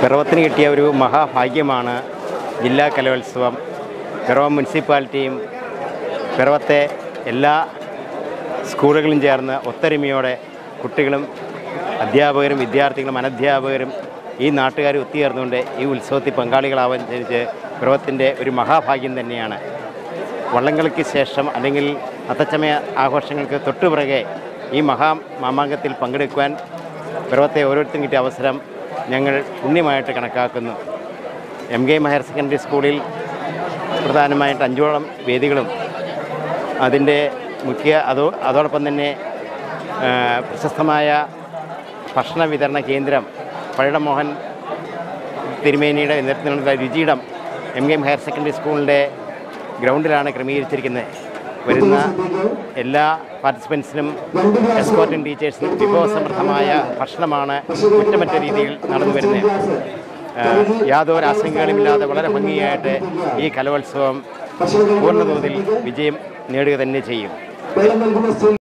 പിറവത്തിന് കിട്ടിയ ഒരു മഹാഭാഗ്യമാണ് ജില്ലാ കലോത്സവം പിറവം മുനിസിപ്പാലിറ്റിയും പിറവത്തെ എല്ലാ സ്കൂളുകളും ചേർന്ന് ഒത്തൊരുമയോടെ കുട്ടികളും അധ്യാപകരും വിദ്യാർത്ഥികളും അനധ്യാപകരും ഈ നാട്ടുകാരും ഒത്തുചേർന്നുകൊണ്ട് ഈ ഉത്സവത്തിൽ പങ്കാളികളാവാൻ ജനിച്ച് പിറവത്തിൻ്റെ ഒരു മഹാഭാഗ്യം തന്നെയാണ് വള്ളംകളിക്ക് ശേഷം അല്ലെങ്കിൽ അത്തച്ചമയ ആഘോഷങ്ങൾക്ക് തൊട്ടുപിറകെ ഈ മഹാ മാമാങ്കത്തിൽ പങ്കെടുക്കുവാൻ പിറവത്തെ ഓരോരുത്തരും കിട്ടിയ അവസരം ഞങ്ങൾ പുണ്യമായിട്ട് കണക്കാക്കുന്നു M K M higher secondary സ്കൂളിൽ പ്രധാനമായിട്ട് അഞ്ചോളം വേദികളും അതിൻ്റെ മുഖ്യ അതോ അതോടൊപ്പം തന്നെ ആ, പ്രശസ്തമായ ഭക്ഷണ വിതരണ കേന്ദ്രം പഴയ മോഹൻ തിരുമേനിയുടെ നേതൃത്വത്തിലുള്ള രുചിയിടം M K M higher secondary സ്കൂളിൻ്റെ ഗ്രൗണ്ടിലാണ് ക്രമീകരിച്ചിരിക്കുന്നത് വരുന്ന എല്ലാ പാർട്ടിസിപ്പൻസിനും എസ്കോർട്ടിൻ ടീച്ചേഴ്സിനും വിഭവസമൃദ്ധമായ ഭക്ഷണമാണ് കുറ്റമറ്റ രീതിയിൽ നടന്നു വരുന്നത് ആ, യാതൊരു ആശങ്കകളുമില്ലാതെ വളരെ ഭംഗിയായിട്ട് ഈ കലോത്സവം പൂർണ്ണതോതിൽ വിജയം നേടുക തന്നെ ചെയ്യും